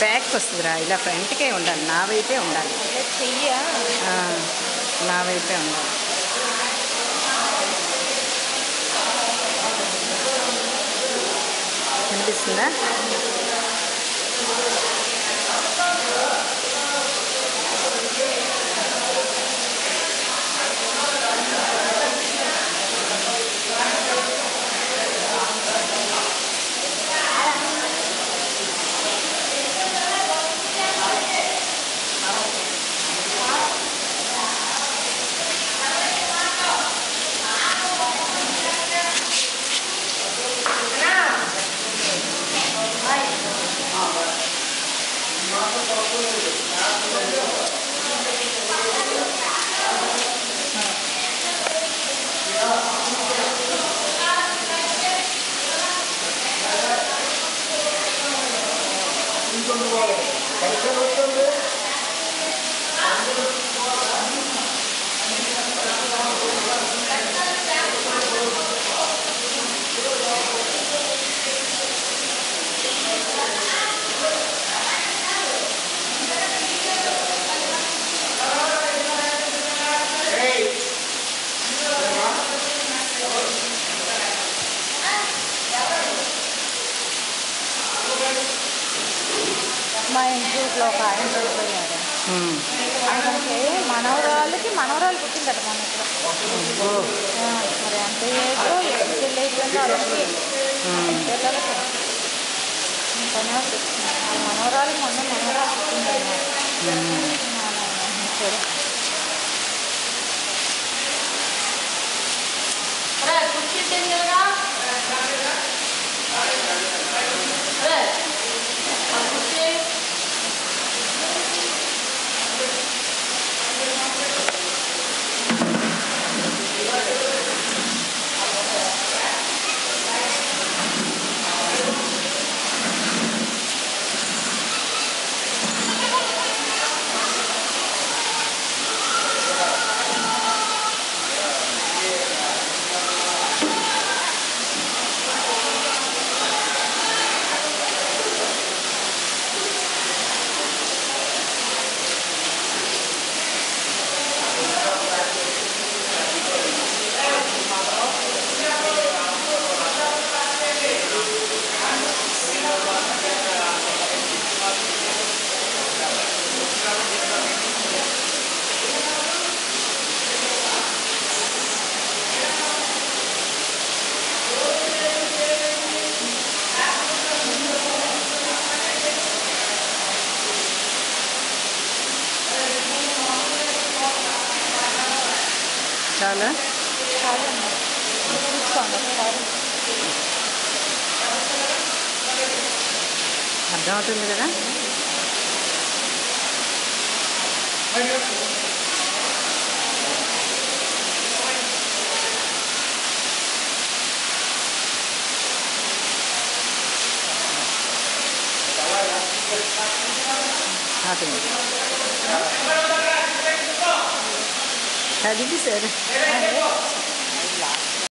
Back వస్తుందిరా ఇలా ఫ్రంట్కే ఉండాలి నా వైపే ఉండాలి చెయ్య ఆ, నా వైపే ఉండాలి కనిపిస్తుందా మా ఇంట్లో ఒక ఆయన చనిపోయారు ఉమ్. ఆయనకి మనవరాళ్ళకి మనవరాలు పుట్టిందట మన ఇక్కడ ఓ ఆ, మరి అంత ఏదో ఎప్పుడు పెళ్ళి అయిపోయిందో అలాగే ఉమ్. పిల్లలకి ఇంకనే వచ్చింది. ఆ మనవరాలు మొన్న మనవరాలు పుట్టిందన్నమాట ఉమ్. సరే చాలా సరే అమ్మా. చూసుకోండి ఒకసారి అర్థమవుతుంది కదా ఆపండి. అది సరే అదే